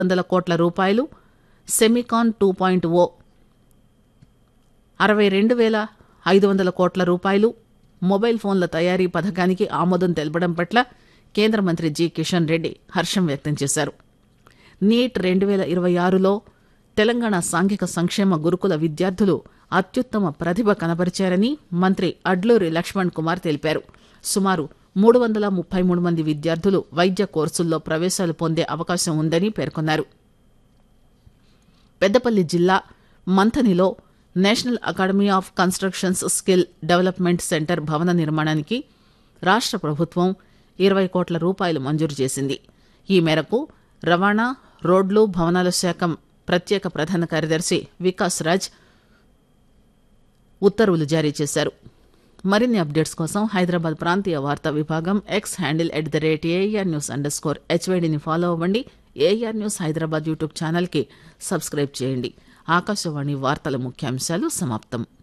వందల కోట్ల రూపాయలు సెమికాన్ టూ పాయింట్ ఓ అరవై రెండు వేల ఐదు వందల కోట్ల రూపాయలు మొబైల్ ఫోన్ల తయారీ పథకానికి ఆమోదం తెలపడం పట్ల కేంద్ర మంత్రి జి కిషన్ రెడ్డి హర్షం వ్యక్తం చేశారు నీట్ రెండు వేల ఇరవై ఆరులో తెలంగాణ సాంఘిక సంక్షేమ గురుకుల విద్యార్థులు అత్యుత్తమ ప్రతిభ కనబరిచారని మంత్రి అడ్లూరి లక్ష్మణ్ కుమార్ తెలిపారు సుమారు మూడు వందల ముప్పై మూడు మంది విద్యార్థులు వైద్య కోర్సుల్లో ప్రవేశాలు పొందే అవకాశం ఉందని పేర్కొన్నారు పెద్దపల్లి జిల్లా మంథనిలో National Academy of Constructions Skill Development Centre భవన నిర్మాణానికి రాష్ట్ర ప్రభుత్వం ఇరవై కోట్ల రూపాయలు మంజూరు చేసింది ఈ మేరకు రవాణా రోడ్లు భవనాల శాఖ ప్రత్యేక ప్రధాన కార్యదర్శి వికాస్ రాజ్ ఉత్తర్వులు జారీ చేశారు మరిన్ని అప్డేట్స్ కోసం హైదరాబాద్ ప్రాంతీయ వార్తా విభాగం X handle at the rate AR news underscore స్కోర్ హెచ్వైడిని ఫాలో అవ్వండి ఏఆర్ న్యూస్ హైదరాబాద్ యూట్యూబ్ ఛానల్కి సబ్స్క్రైబ్ చేయండి ఆకాశవాణి వార్తల ముఖ్యాంశాలు సమాప్తం